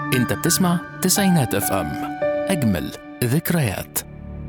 انت بتسمع تسعينات اف ام اجمل ذكريات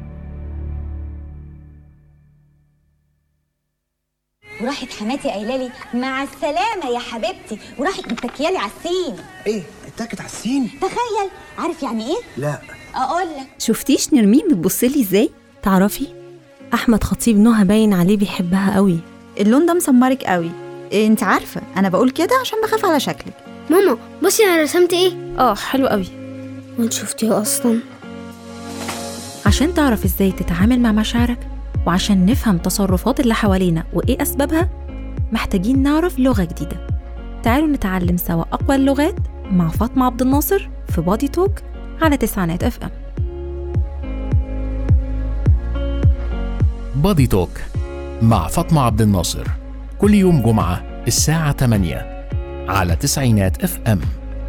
وراحت حماتي قايله لي مع السلامه يا حبيبتي وراحت متكيالي على السين ايه اتكت على السين تخيل عارف يعني ايه لا اقول لك شفتيش نرمين بتبصلي ازاي تعرفي احمد خطيب نهى باين عليه بيحبها قوي اللون ده مسمرك قوي إيه انت عارفه انا بقول كده عشان بخاف على شكلك ماما بصي انا رسمت ايه اه حلو قوي وانت شفتيه اصلا عشان تعرف ازاي تتعامل مع مشاعرك وعشان نفهم تصرفات اللي حوالينا وايه اسبابها محتاجين نعرف لغه جديده تعالوا نتعلم سوا اقوى اللغات مع فاطمه عبد الناصر في بادي توك على تسعينات اف ام بادي توك مع فاطمة عبد الناصر كل يوم جمعة الساعة 8 على تسعينات اف ام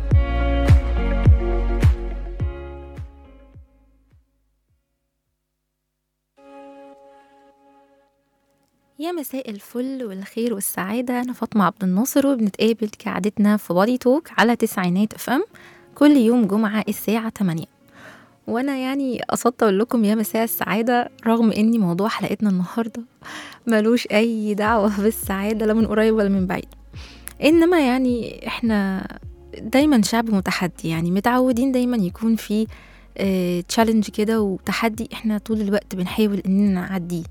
يا مساء الفل والخير والسعادة أنا فاطمة عبد الناصر وبنتقابل كعادتنا في بادي توك على تسعينات اف ام كل يوم جمعة الساعة 8 وأنا يعني قصدت أقول لكم يا مساء السعادة رغم إني موضوع حلقتنا النهاردة ملوش أي دعوة بالسعادة لا من قريب ولا من بعيد إنما يعني إحنا دايما شعب متحدي يعني متعودين دايما يكون في تشالنج كده وتحدي إحنا طول الوقت بنحاول إننا نعديه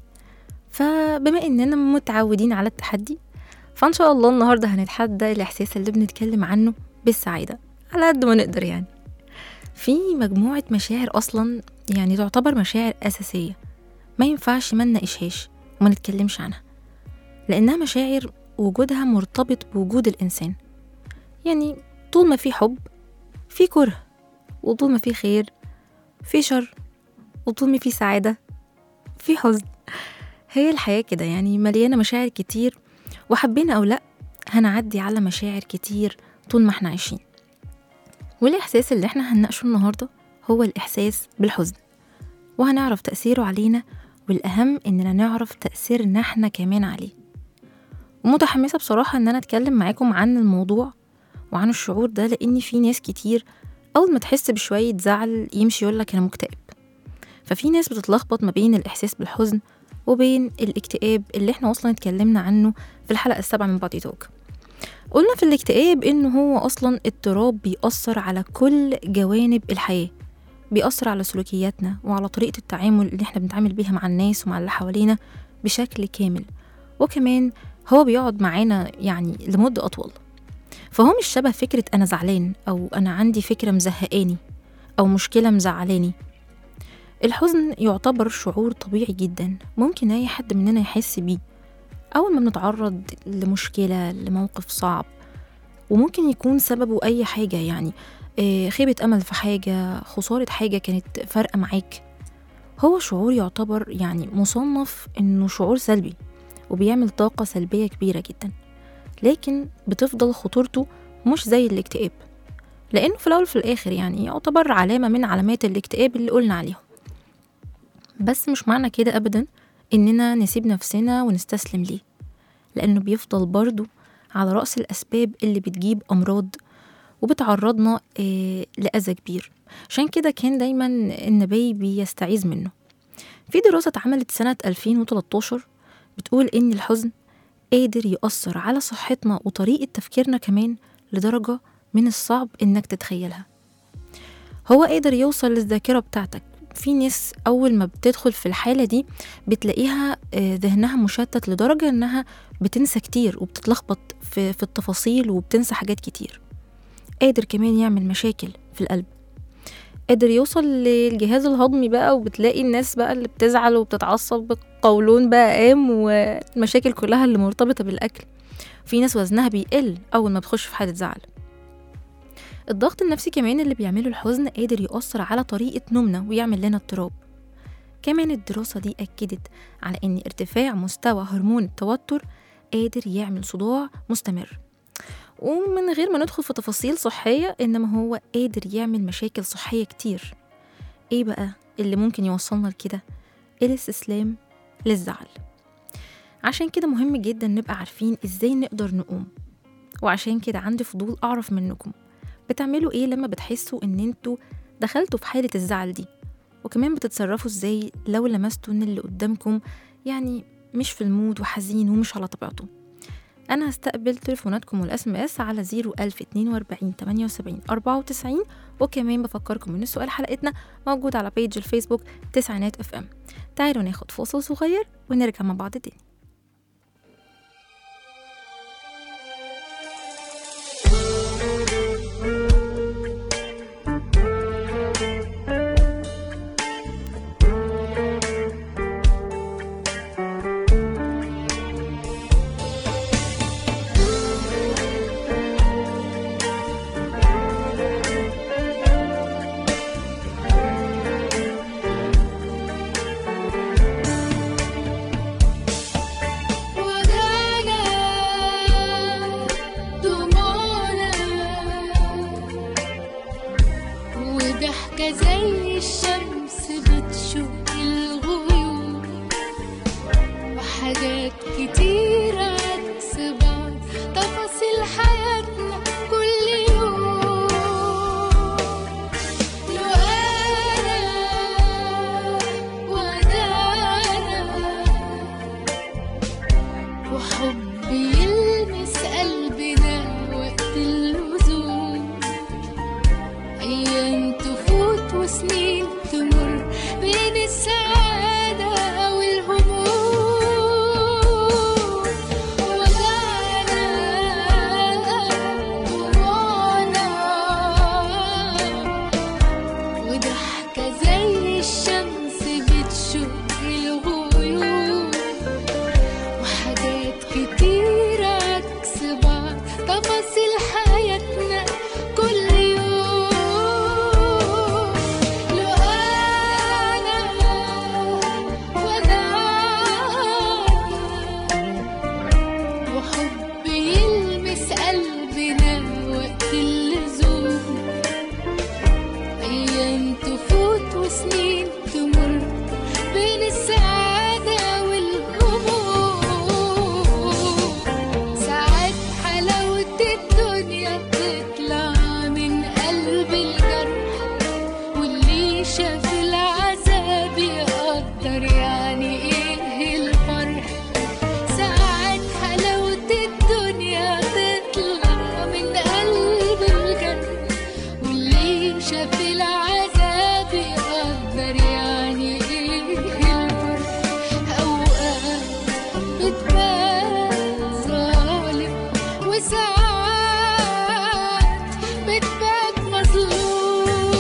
فبما اننا متعودين على التحدي فان شاء الله النهارده هنتحدى الاحساس اللي بنتكلم عنه بالسعاده على قد ما نقدر يعني في مجموعه مشاعر اصلا يعني تعتبر مشاعر اساسيه ما ينفعش ما نناقشهاش وما نتكلمش عنها لانها مشاعر وجودها مرتبط بوجود الانسان يعني طول ما في حب في كره وطول ما في خير في شر وطول ما في سعاده في حزن هي الحياة كده يعني مليانة مشاعر كتير وحبينا أو لأ هنعدي على مشاعر كتير طول ما احنا عايشين والإحساس اللي احنا هنناقشه النهاردة هو الإحساس بالحزن وهنعرف تأثيره علينا والأهم إننا نعرف تأثيرنا احنا كمان عليه ومتحمسة بصراحة إن أنا أتكلم معاكم عن الموضوع وعن الشعور ده لأن في ناس كتير أول ما تحس بشوية زعل يمشي يقولك أنا مكتئب ففي ناس بتتلخبط ما بين الإحساس بالحزن وبين الاكتئاب اللي احنا اصلا اتكلمنا عنه في الحلقه السابعه من بادي توك قلنا في الاكتئاب انه هو اصلا اضطراب بيأثر على كل جوانب الحياه بيأثر على سلوكياتنا وعلى طريقه التعامل اللي احنا بنتعامل بيها مع الناس ومع اللي حوالينا بشكل كامل وكمان هو بيقعد معانا يعني لمده اطول فهو مش شبه فكره انا زعلان او انا عندي فكره مزهقاني او مشكله مزعلاني الحزن يعتبر شعور طبيعي جدا ممكن أي حد مننا يحس بيه أول ما بنتعرض لمشكلة لموقف صعب وممكن يكون سببه أي حاجة يعني خيبة أمل في حاجة خسارة حاجة كانت فارقة معاك هو شعور يعتبر يعني مصنف إنه شعور سلبي وبيعمل طاقة سلبية كبيرة جدا لكن بتفضل خطورته مش زي الاكتئاب لأنه في الأول في الآخر يعني يعتبر علامة من علامات الاكتئاب اللي قلنا عليهم بس مش معنى كده أبدا إننا نسيب نفسنا ونستسلم ليه لأنه بيفضل برضو على رأس الأسباب اللي بتجيب أمراض وبتعرضنا آه لأذى كبير عشان كده كان دايما النبي بيستعيذ منه في دراسة اتعملت سنة 2013 بتقول إن الحزن قادر يأثر على صحتنا وطريقة تفكيرنا كمان لدرجة من الصعب إنك تتخيلها هو قادر يوصل للذاكرة بتاعتك في ناس أول ما بتدخل في الحالة دي بتلاقيها ذهنها مشتت لدرجة إنها بتنسى كتير وبتتلخبط في, في التفاصيل وبتنسى حاجات كتير قادر كمان يعمل مشاكل في القلب قادر يوصل للجهاز الهضمي بقى وبتلاقي الناس بقى اللي بتزعل وبتتعصب بالقولون بقى قام والمشاكل كلها اللي مرتبطة بالأكل في ناس وزنها بيقل أول ما بتخش في حالة زعل الضغط النفسي كمان اللي بيعمله الحزن قادر يؤثر على طريقة نومنا ويعمل لنا اضطراب كمان الدراسة دي أكدت على أن ارتفاع مستوى هرمون التوتر قادر يعمل صداع مستمر ومن غير ما ندخل في تفاصيل صحية إنما هو قادر يعمل مشاكل صحية كتير إيه بقى اللي ممكن يوصلنا لكده الاستسلام للزعل عشان كده مهم جدا نبقى عارفين إزاي نقدر نقوم وعشان كده عندي فضول أعرف منكم بتعملوا ايه لما بتحسوا ان انتوا دخلتوا في حالة الزعل دي وكمان بتتصرفوا ازاي لو لمستوا ان اللي قدامكم يعني مش في المود وحزين ومش على طبيعته انا هستقبل تليفوناتكم والاس ام اس على 01042 78 94 وكمان بفكركم ان سؤال حلقتنا موجود على بيج الفيسبوك تسعينات اف ام تعالوا ناخد فاصل صغير ونرجع مع بعض تاني وجعنا دموعنا وضحكة زي الشمس بتشق الغيوم وحاجات كتير عكس بعض تفاصيل حياتنا كل يوم لو أنا وأنا وحب يلمس قلبنا وقت اللزوم أيام تفوت وسنين تمر بين السعادة والهموم وجعنا دموعنا وضحكة زي الشمس بتشق الغيوم وحاجات كتير عكس بعض تفاصيل حياتنا كل يوم لو أنا وأنا وحب يلمس قلبنا وقت اللزوم أيام تفوت وسنين تمر بين السعادة والهموم ساعات حلاوة الدنيا بتطلع من قلب الجرح واللي شاف العذاب يقدر يعني ايه الفرح ساعات حلاوة الدنيا تطلع من قلب الجرح واللي شاف العذاب يقدر يعني ايه الفرق اوقات بتبان ظالم وساعات بتبان مظلوم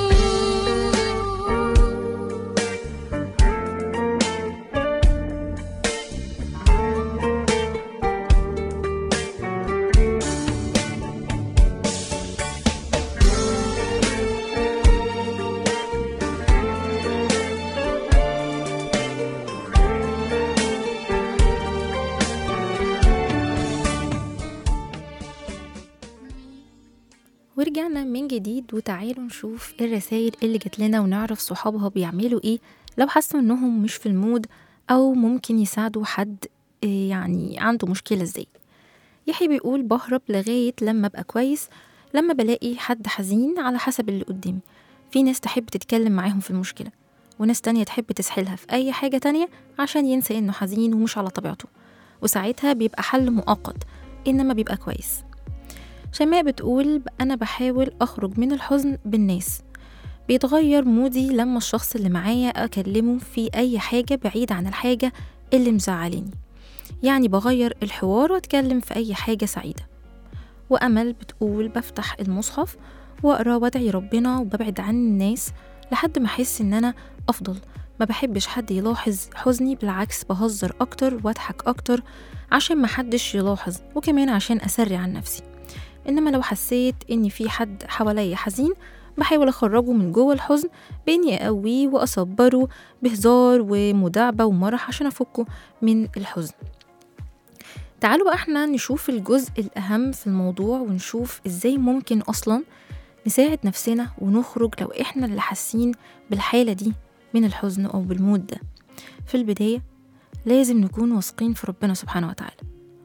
ورجعنا من جديد وتعالوا نشوف الرسائل اللي جت لنا ونعرف صحابها بيعملوا ايه لو حسوا انهم مش في المود او ممكن يساعدوا حد آه، يعني عنده مشكلة ازاي يحيى بيقول بهرب لغاية لما ابقى كويس لما بلاقي حد حزين على حسب اللي قدامي في ناس تحب تتكلم معاهم في المشكلة وناس تانية تحب تسحلها في أي حاجة تانية عشان ينسى إنه حزين ومش على طبيعته وساعتها بيبقى حل مؤقت إنما بيبقى كويس شيماء بتقول أنا بحاول أخرج من الحزن بالناس بيتغير مودي لما الشخص اللي معايا أكلمه في أي حاجة بعيد عن الحاجة اللي مزعلاني يعني بغير الحوار وأتكلم في أي حاجة سعيدة وأمل بتقول بفتح المصحف وأقرأ وأدعي ربنا وببعد عن الناس لحد ما أحس إن أنا أفضل ما بحبش حد يلاحظ حزني بالعكس بهزر أكتر وأضحك أكتر عشان محدش يلاحظ وكمان عشان أسري عن نفسي إنما لو حسيت إن في حد حواليا حزين بحاول أخرجه من جوه الحزن بإني أقويه وأصبره بهزار ومداعبة ومرح عشان أفكه من الحزن تعالوا بقى احنا نشوف الجزء الأهم في الموضوع ونشوف ازاي ممكن أصلا نساعد نفسنا ونخرج لو احنا اللي حاسين بالحالة دي من الحزن أو بالمود ده في البداية لازم نكون واثقين في ربنا سبحانه وتعالى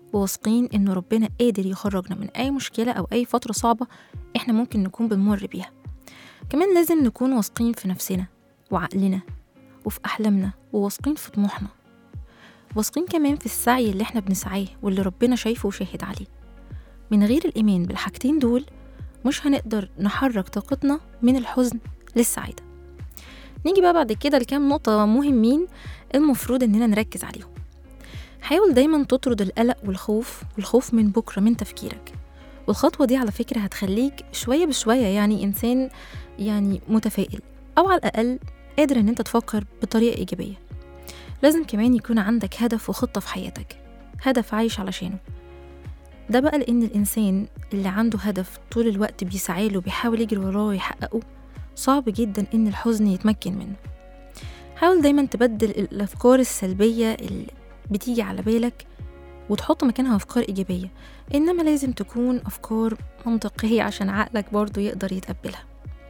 وواثقين إن ربنا قادر يخرجنا من أي مشكلة أو أي فترة صعبة إحنا ممكن نكون بنمر بيها كمان لازم نكون واثقين في نفسنا وعقلنا وفي أحلامنا وواثقين في طموحنا واثقين كمان في السعي اللي احنا بنسعاه واللي ربنا شايفه وشاهد عليه من غير الإيمان بالحاجتين دول مش هنقدر نحرك طاقتنا من الحزن للسعادة نيجي بقى بعد كده لكام نقطة مهمين المفروض إننا نركز عليهم حاول دايما تطرد القلق والخوف والخوف من بكرة من تفكيرك والخطوة دي على فكرة هتخليك شوية بشوية يعني إنسان يعني متفائل أو على الأقل قادر إن أنت تفكر بطريقة إيجابية لازم كمان يكون عندك هدف وخطة في حياتك هدف عايش علشانه ده بقى لأن الإنسان اللي عنده هدف طول الوقت بيسعى له بيحاول يجري وراه ويحققه صعب جدا إن الحزن يتمكن منه حاول دايما تبدل الأفكار السلبية اللي بتيجي على بالك وتحط مكانها أفكار إيجابية إنما لازم تكون أفكار منطقية عشان عقلك برضو يقدر يتقبلها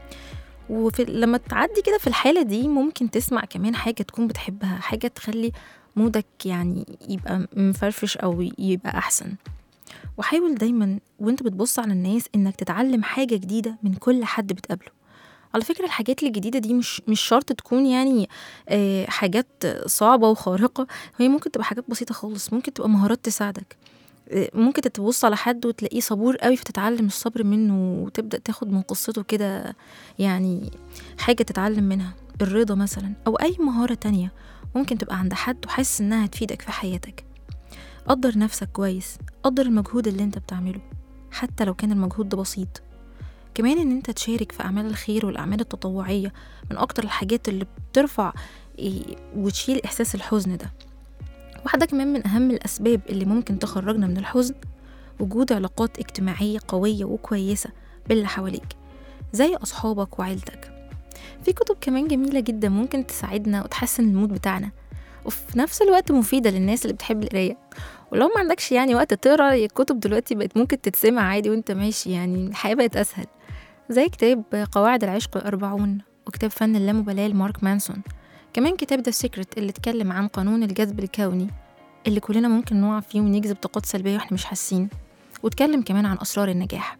وفي لما تعدي كده في الحالة دي ممكن تسمع كمان حاجة تكون بتحبها حاجة تخلي مودك يعني يبقى مفرفش أو يبقى أحسن وحاول دايما وانت بتبص على الناس انك تتعلم حاجة جديدة من كل حد بتقابله على فكرة الحاجات الجديدة دي مش مش شرط تكون يعني آه، حاجات صعبة وخارقة هي ممكن تبقى حاجات بسيطة خالص ممكن تبقى مهارات تساعدك آه، ممكن تبص على حد وتلاقيه صبور قوي فتتعلم الصبر منه وتبدأ تاخد من قصته كده يعني حاجة تتعلم منها الرضا مثلا أو أي مهارة تانية ممكن تبقى عند حد وحاسس إنها هتفيدك في حياتك قدر نفسك كويس قدر المجهود اللي انت بتعمله حتى لو كان المجهود ده بسيط كمان ان انت تشارك في اعمال الخير والاعمال التطوعيه من اكتر الحاجات اللي بترفع إيه، وتشيل احساس الحزن ده واحده كمان من اهم الاسباب اللي ممكن تخرجنا من الحزن وجود علاقات اجتماعيه قويه وكويسه باللي حواليك زي اصحابك وعيلتك في كتب كمان جميله جدا ممكن تساعدنا وتحسن المود بتاعنا وفي نفس الوقت مفيده للناس اللي بتحب القرايه ولو ما عندكش يعني وقت تقرا الكتب دلوقتي بقت ممكن تتسمع عادي وانت ماشي يعني الحياه بقت اسهل زي كتاب قواعد العشق الأربعون وكتاب فن اللامبالاة لمارك مانسون كمان كتاب ذا سيكريت اللي اتكلم عن قانون الجذب الكوني اللي كلنا ممكن نقع فيه ونجذب طاقات سلبية واحنا مش حاسين واتكلم كمان عن أسرار النجاح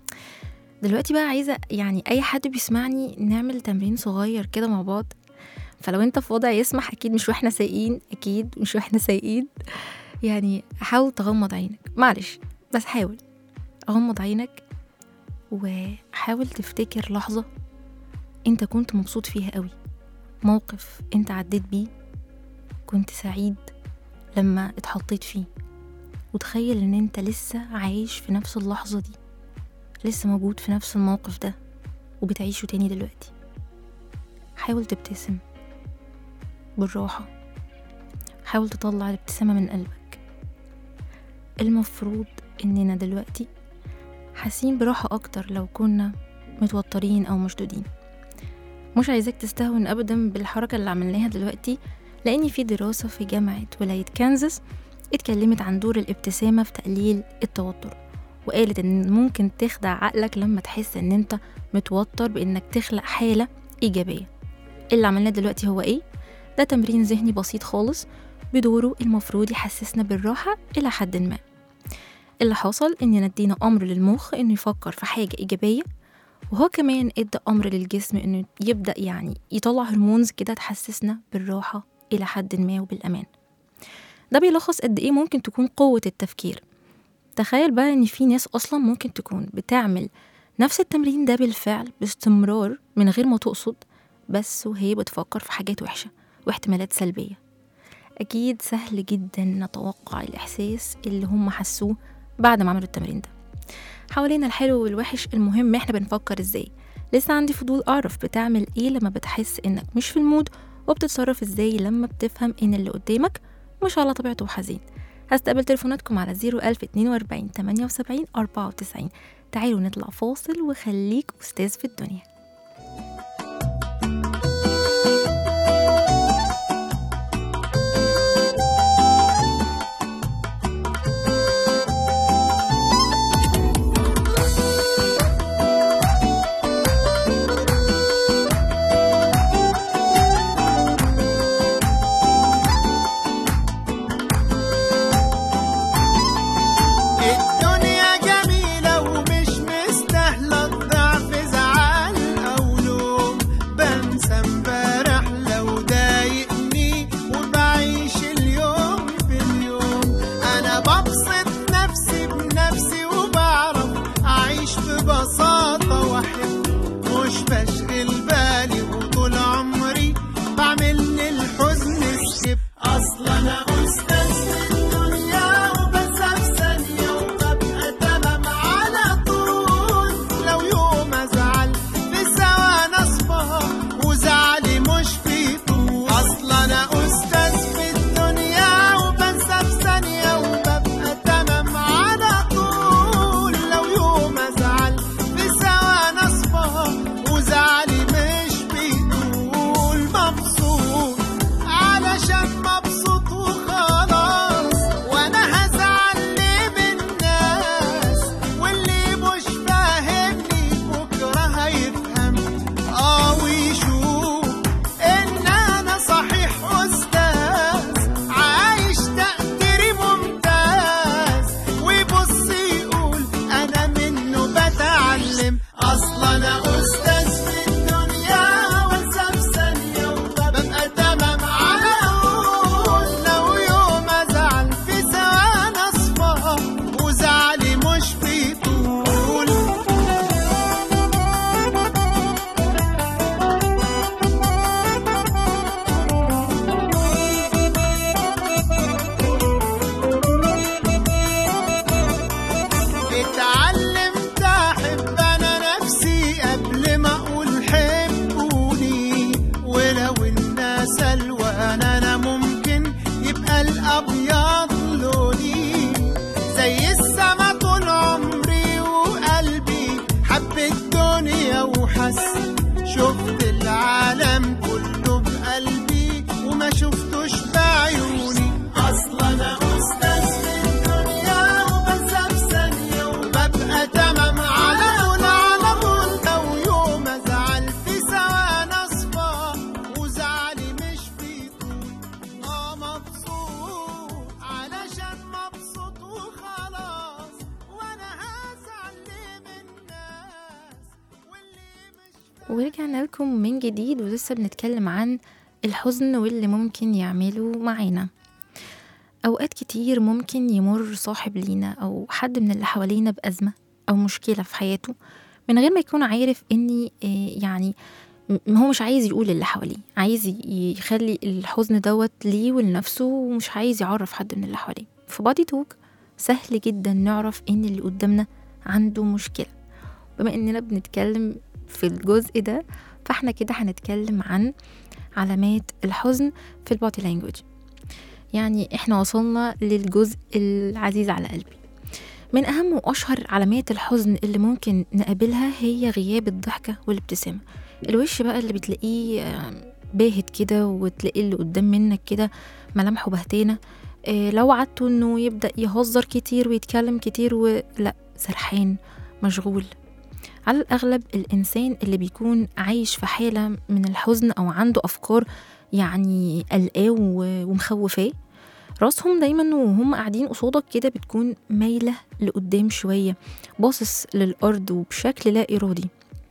دلوقتي بقى عايزة يعني أي حد بيسمعني نعمل تمرين صغير كده مع بعض فلو انت في وضع يسمح أكيد مش واحنا سايقين أكيد مش واحنا سايقين يعني حاول تغمض عينك معلش بس حاول غمض عينك وحاول تفتكر لحظة انت كنت مبسوط فيها قوي موقف انت عديت بيه كنت سعيد لما اتحطيت فيه وتخيل ان انت لسه عايش في نفس اللحظة دي لسه موجود في نفس الموقف ده وبتعيشه تاني دلوقتي حاول تبتسم بالراحة حاول تطلع الابتسامة من قلبك المفروض اننا دلوقتي حاسين براحة أكتر لو كنا متوترين أو مشدودين مش عايزاك تستهون أبدا بالحركة اللي عملناها دلوقتي لأن في دراسة في جامعة ولاية كانزاس اتكلمت عن دور الابتسامة في تقليل التوتر وقالت إن ممكن تخدع عقلك لما تحس إن أنت متوتر بإنك تخلق حالة إيجابية اللي عملناه دلوقتي هو إيه؟ ده تمرين ذهني بسيط خالص بدوره المفروض يحسسنا بالراحة إلى حد ما اللي حصل إننا ادينا أمر للمخ إنه يفكر في حاجة إيجابية وهو كمان ادى أمر للجسم إنه يبدأ يعني يطلع هرمونز كده تحسسنا بالراحة إلى حد ما وبالأمان ده بيلخص قد إيه ممكن تكون قوة التفكير تخيل بقى إن في ناس أصلا ممكن تكون بتعمل نفس التمرين ده بالفعل باستمرار من غير ما تقصد بس وهي بتفكر في حاجات وحشة واحتمالات سلبية أكيد سهل جدا نتوقع الإحساس اللي هم حسوه بعد ما عملوا التمرين ده حوالينا الحلو والوحش المهم احنا بنفكر ازاي لسه عندي فضول اعرف بتعمل ايه لما بتحس انك مش في المود وبتتصرف ازاي لما بتفهم ان اللي قدامك مش على طبيعته وحزين هستقبل تليفوناتكم على 01042 78 94 تعالوا نطلع فاصل وخليك أستاذ في الدنيا ورجعنا لكم من جديد ولسه بنتكلم عن الحزن واللي ممكن يعمله معانا أوقات كتير ممكن يمر صاحب لينا أو حد من اللي حوالينا بأزمة أو مشكلة في حياته من غير ما يكون عارف إني آه، يعني م- هو مش عايز يقول اللي حواليه عايز ي- يخلي الحزن دوت ليه ولنفسه ومش عايز يعرف حد من اللي حواليه في بادي توك سهل جدا نعرف إن اللي قدامنا عنده مشكلة بما إننا بنتكلم في الجزء ده فاحنا كده هنتكلم عن علامات الحزن في البودي لانجوج يعني احنا وصلنا للجزء العزيز على قلبي من أهم وأشهر علامات الحزن اللي ممكن نقابلها هي غياب الضحكة والابتسامة الوش بقى اللي بتلاقيه آه، باهت كده وتلاقيه اللي قدام منك كده ملامحه بهتانة آه، لو عدته انه يبدأ يهزر كتير ويتكلم كتير ولا سرحان مشغول على الأغلب الإنسان اللي بيكون عايش في حالة من الحزن أو عنده أفكار يعني قلقاه و- ومخوفاه راسهم دايما وهم قاعدين قصادك كده بتكون مايلة لقدام شوية باصص للأرض وبشكل لا إرادي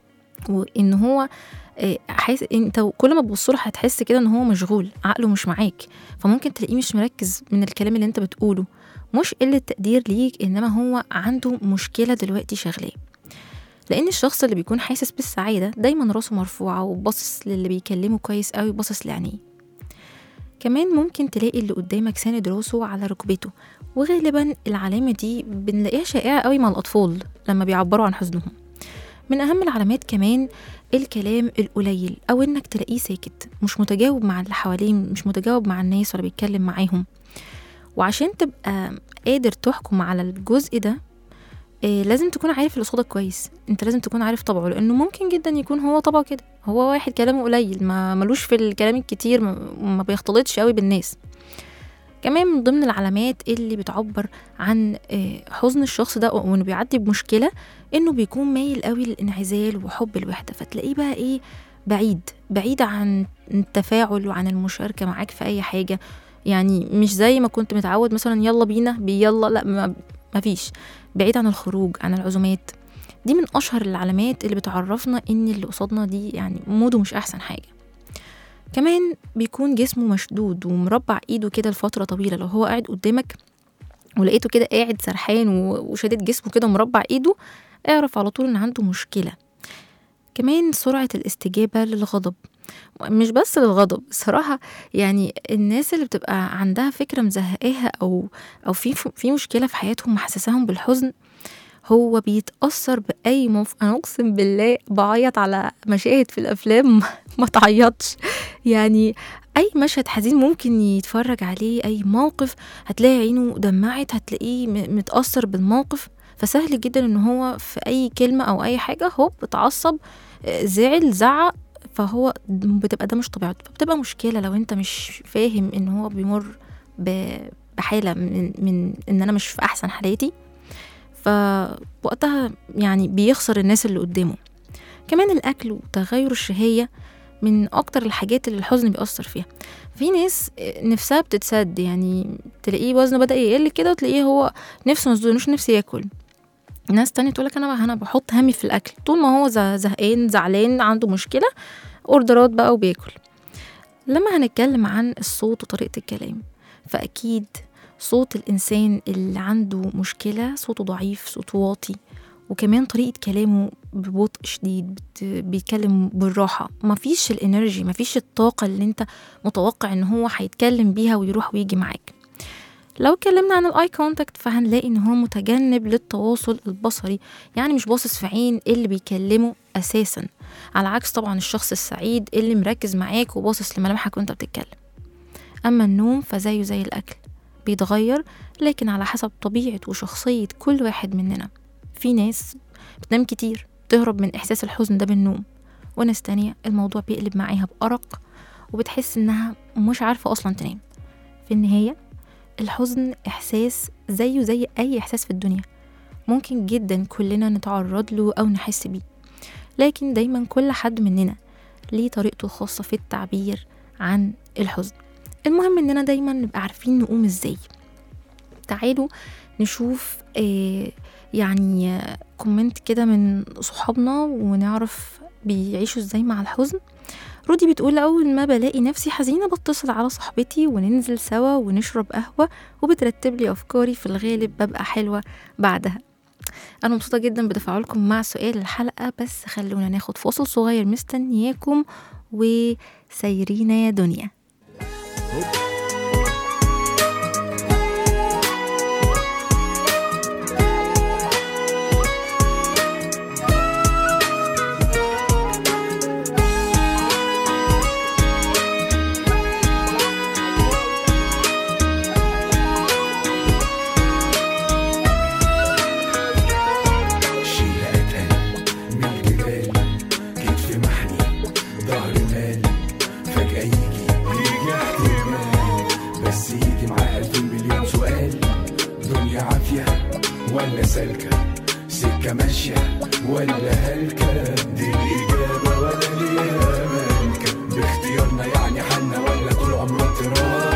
وإن هو آه، حاسس انت كل ما تبص له هتحس كده ان هو مشغول عقله مش معاك فممكن تلاقيه مش مركز من الكلام اللي انت بتقوله مش قلة تقدير ليك انما هو عنده مشكلة دلوقتي شغلاه لان الشخص اللي بيكون حاسس بالسعاده دايما راسه مرفوعه وباصص للي بيكلمه كويس قوي باصص لعينيه كمان ممكن تلاقي اللي قدامك ساند راسه على ركبته وغالبا العلامه دي بنلاقيها شائعه قوي مع الاطفال لما بيعبروا عن حزنهم من اهم العلامات كمان الكلام القليل او انك تلاقيه ساكت مش متجاوب مع اللي حواليه مش متجاوب مع الناس ولا بيتكلم معاهم وعشان تبقى قادر تحكم على الجزء ده إيه لازم تكون عارف اللي قصادك كويس انت لازم تكون عارف طبعه لانه ممكن جدا يكون هو طبعه كده هو واحد كلامه قليل ما ملوش في الكلام الكتير ما, ما بيختلطش قوي بالناس كمان من ضمن العلامات اللي بتعبر عن إيه حزن الشخص ده وانه بيعدي بمشكله انه بيكون مايل قوي للانعزال وحب الوحده فتلاقيه بقى ايه بعيد بعيد عن التفاعل وعن المشاركه معاك في اي حاجه يعني مش زي ما كنت متعود مثلا يلا بينا بيلا لا ما ما فيش بعيد عن الخروج عن العزومات دي من اشهر العلامات اللي بتعرفنا ان اللي قصادنا دي يعني موده مش احسن حاجه كمان بيكون جسمه مشدود ومربع ايده كده لفتره طويله لو هو قاعد قدامك ولقيته كده قاعد سرحان و- وشادد جسمه كده ومربع ايده اعرف على طول ان عنده مشكله كمان سرعه الاستجابه للغضب مش بس للغضب الصراحة يعني الناس اللي بتبقى عندها فكرة مزهقاها أو أو في في مشكلة في حياتهم محسساهم بالحزن هو بيتأثر بأي موقف أنا أقسم بالله بعيط على مشاهد في الأفلام ما تعيطش يعني أي مشهد حزين ممكن يتفرج عليه أي موقف هتلاقي عينه دمعت هتلاقيه م- متأثر بالموقف فسهل جدا ان هو في اي كلمة او اي حاجة هوب اتعصب آه، زعل زعق فهو بتبقى ده مش طبيعته فبتبقى مشكلة لو انت مش فاهم ان هو بيمر ب- بحالة من, من ان انا مش في احسن حالاتي فوقتها يعني بيخسر الناس اللي قدامه كمان الاكل وتغير الشهية من اكتر الحاجات اللي الحزن بيأثر فيها في ناس نفسها بتتسد يعني تلاقيه وزنه بدأ يقل كده وتلاقيه هو نفسه مسدود مش نفسي ياكل ناس تانية تقولك انا انا بحط همي في الاكل طول ما هو ز- زهقان زعلان عنده مشكله اوردرات بقى وبياكل لما هنتكلم عن الصوت وطريقه الكلام فاكيد صوت الانسان اللي عنده مشكله صوته ضعيف صوته واطي وكمان طريقة كلامه ببطء شديد بت- بيتكلم بالراحة مفيش الانرجي مفيش الطاقة اللي انت متوقع ان هو هيتكلم بيها ويروح ويجي معاك لو اتكلمنا عن الاي كونتاكت فهنلاقي ان هو متجنب للتواصل البصري يعني مش باصص في عين اللي بيكلمه اساسا على عكس طبعا الشخص السعيد اللي مركز معاك وباصص لملامحك وانت بتتكلم اما النوم فزيه زي الاكل بيتغير لكن على حسب طبيعه وشخصيه كل واحد مننا في ناس بتنام كتير تهرب من احساس الحزن ده بالنوم وناس تانية الموضوع بيقلب معاها بأرق وبتحس انها مش عارفة اصلا تنام في النهاية الحزن إحساس زيه زي أي إحساس في الدنيا ممكن جدا كلنا نتعرض له أو نحس بيه لكن دايما كل حد مننا ليه طريقته الخاصة في التعبير عن الحزن المهم إننا دايما نبقى عارفين نقوم إزاي تعالوا نشوف آه يعني آه، كومنت كده من صحابنا ونعرف بيعيشوا ازاي مع الحزن رودي بتقول أول ما بلاقي نفسي حزينة بتصل على صاحبتي وننزل سوا ونشرب قهوة وبترتب لي أفكاري في الغالب ببقى حلوة بعدها أنا مبسوطة جدا بتفاعلكم مع سؤال الحلقة بس خلونا ناخد فاصل صغير مستنياكم وسيرينا يا دنيا شيلة أتقل من الجبال كتف محني ظهر مال فجأة يجي يجي احتمال بس يجي معاه ألف مليون سؤال دنيا عافية ولا سالكة سكة ماشية ولا هلكة دي الإجابة ولا ليها مالكة باختيارنا يعني حالنا ولا طول عمرنا تراب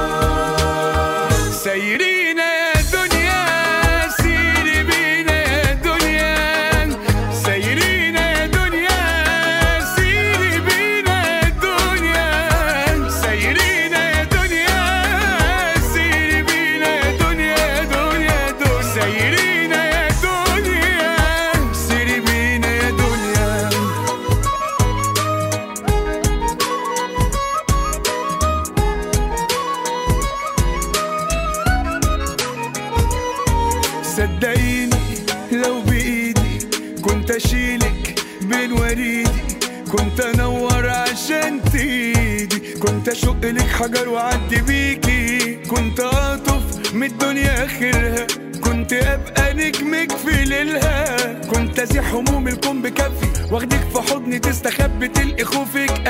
سايرين يا دنيا سيري بينا يا دنيا سايرين يا دنيا سيري بينا يا دنيا سايرين يا دنيا سيري بينا يا دنيا دنيا دنيا سايرين يا دنيا سيري بينا يا دنيا صدقيني لو بايدي كنت اشيلك بين وريدي كنت انور عشان تيدي كنت اشق لك حجر واعدي بيكي كنت اطف من الدنيا اخرها كنت ابقى نجمك في ليلها كنت ازيح هموم الكون بكفي واخدك في حضني تستخبي تلقي خوفك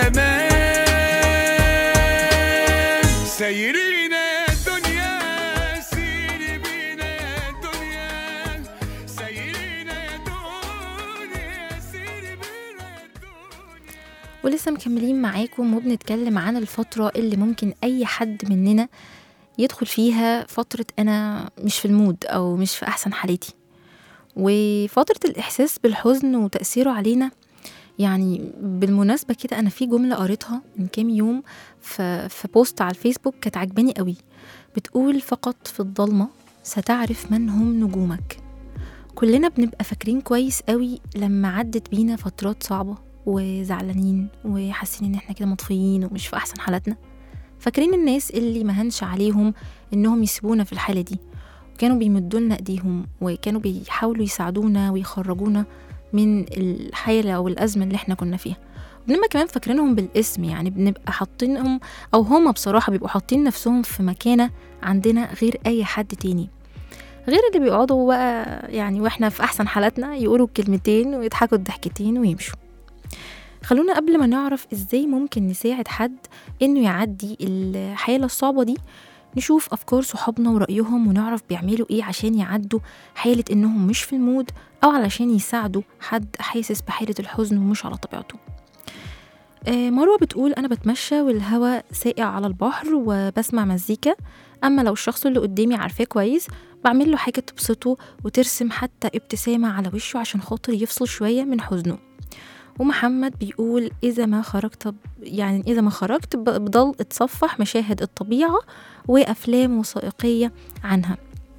امان سايرين يا دنيا سيري بينا يا دنيا سايرين يا دنيا سيري بينا يا دنيا ولسه مكملين معاكم وبنتكلم عن الفترة اللي ممكن أي حد مننا يدخل فيها فترة أنا مش في المود أو مش في أحسن حالتي وفترة الإحساس بالحزن وتأثيره علينا يعني بالمناسبة كده أنا في جملة قريتها من كام يوم في, في بوست على الفيسبوك كانت عجباني قوي بتقول فقط في الضلمة ستعرف من هم نجومك كلنا بنبقى فاكرين كويس قوي لما عدت بينا فترات صعبة وزعلانين وحاسين ان احنا كده مطفيين ومش في احسن حالاتنا فاكرين الناس اللي مهنش عليهم انهم يسيبونا في الحالة دي وكانوا بيمدوا لنا ايديهم وكانوا بيحاولوا يساعدونا ويخرجونا من الحالة او الازمة اللي احنا كنا فيها بنبقى كمان فاكرينهم بالاسم يعني بنبقى حاطينهم او هما بصراحة بيبقوا حاطين نفسهم في مكانة عندنا غير اي حد تاني غير اللي بيقعدوا بقى يعني واحنا في احسن حالاتنا يقولوا كلمتين ويضحكوا الضحكتين ويمشوا خلونا قبل ما نعرف ازاي ممكن نساعد حد انه يعدي الحالة الصعبة دي نشوف افكار صحابنا ورأيهم ونعرف بيعملوا ايه عشان يعدوا حالة انهم مش في المود او علشان يساعدوا حد حاسس بحالة الحزن ومش على طبيعته آه، مروة بتقول أنا بتمشى والهواء ساقع على البحر وبسمع مزيكا أما لو الشخص اللي قدامي عارفاه كويس بعمل له حاجة تبسطه وترسم حتى ابتسامة على وشه عشان خاطر يفصل شوية من حزنه ومحمد بيقول إذا ما خرجت ب- يعني إذا ما خرجت ب- بضل اتصفح مشاهد الطبيعة وأفلام وثائقية عنها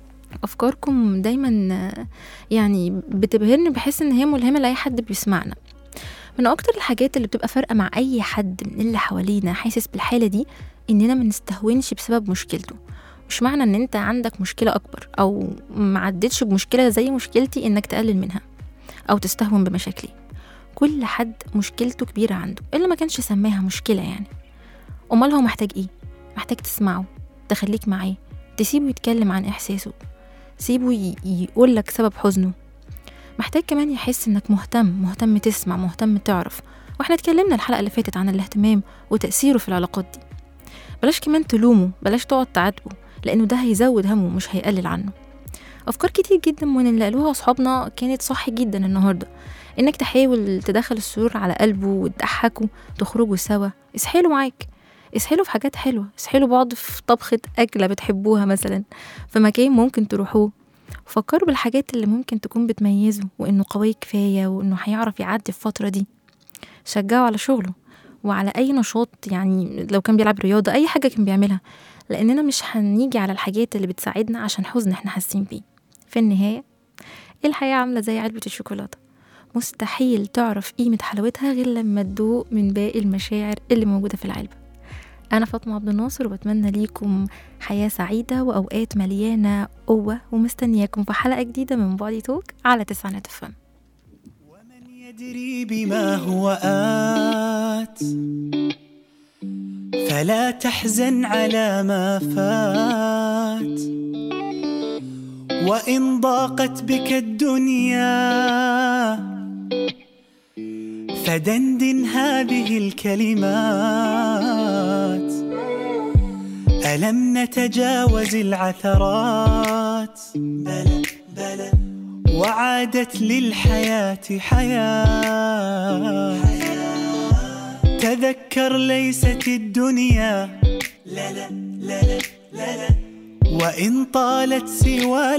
أفكاركم دايما آه، يعني بتبهرني بحس إن هي ملهمة لأي حد بيسمعنا من أكتر الحاجات اللي بتبقى فارقة مع أي حد من اللي حوالينا حاسس بالحالة دي إننا ما نستهونش بسبب مشكلته مش معنى إن أنت عندك مشكلة أكبر أو معدتش بمشكلة زي مشكلتي إنك تقلل منها أو تستهون بمشاكلي كل حد مشكلته كبيرة عنده إلا ما كانش سماها مشكلة يعني أمال هو محتاج إيه؟ محتاج تسمعه تخليك معاه تسيبه يتكلم عن إحساسه سيبه ي- يقول لك سبب حزنه محتاج كمان يحس إنك مهتم مهتم تسمع مهتم تعرف واحنا اتكلمنا الحلقة اللي فاتت عن الاهتمام وتأثيره في العلاقات دي بلاش كمان تلومه بلاش تقعد تعاتبه لأنه ده هيزود همه مش هيقلل عنه أفكار كتير جدا من اللي قالوها أصحابنا كانت صح جدا النهاردة إنك تحاول تدخل السرور على قلبه وتضحكه تخرجوا سوا اسحلوا معاك اسحلوا في حاجات حلوة اسحلوا بعض في طبخة أكلة بتحبوها مثلا في مكان ممكن تروحوه فكروا بالحاجات اللي ممكن تكون بتميزه وإنه قوي كفاية وإنه هيعرف يعدي الفترة دي شجعوا على شغله وعلى أي نشاط يعني لو كان بيلعب رياضة أي حاجة كان بيعملها لأننا مش هنيجي على الحاجات اللي بتساعدنا عشان حزن احنا حاسين بيه في النهاية الحياة عاملة زي علبة الشوكولاتة مستحيل تعرف قيمة حلاوتها غير لما تدوق من باقي المشاعر اللي موجودة في العلبة أنا فاطمة عبد الناصر وبتمنى ليكم حياة سعيدة وأوقات مليانة قوة ومستنياكم في حلقة جديدة من بادي توك على تسعة فم يدري بما هو آت فلا تحزن على ما فات وإن ضاقت بك الدنيا فدندن هذه الكلمات ألم نتجاوز العثرات بلى بلى وعادت للحياة حياة تذكر ليست الدنيا لا لا لا لا لا لا وإن طالت سوى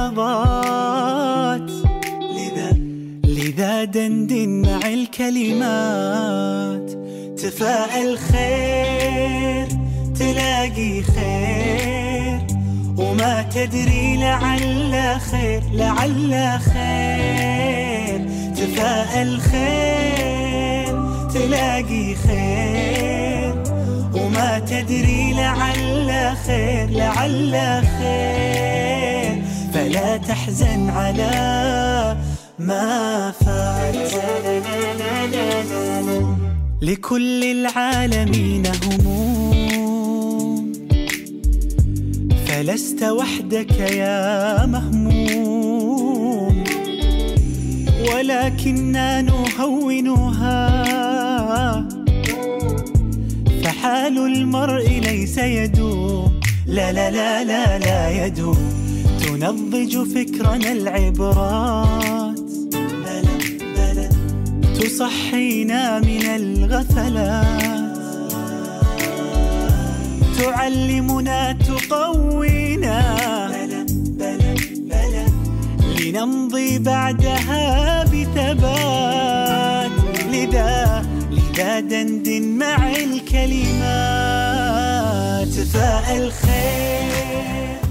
لحظات لذا لذا دندن مع الكلمات تفاءل خير تلاقي خير وما تدري لعل خير لعل خير تفاءل خير تلاقي خير وما تدري لعل خير لعل خير فلا تحزن على ما فات لكل العالمين هموم فلست وحدك يا مهموم ولكننا نهونها فحال المرء ليس يدوم لا لا لا لا لا يدوم تنضج فكرنا العبرات بلى بلى تصحينا من الغفلات تعلمنا تقوينا بلى بلى بلى لنمضي بعدها بثبات لذا لذا دندن مع الكلمات تفاءل خير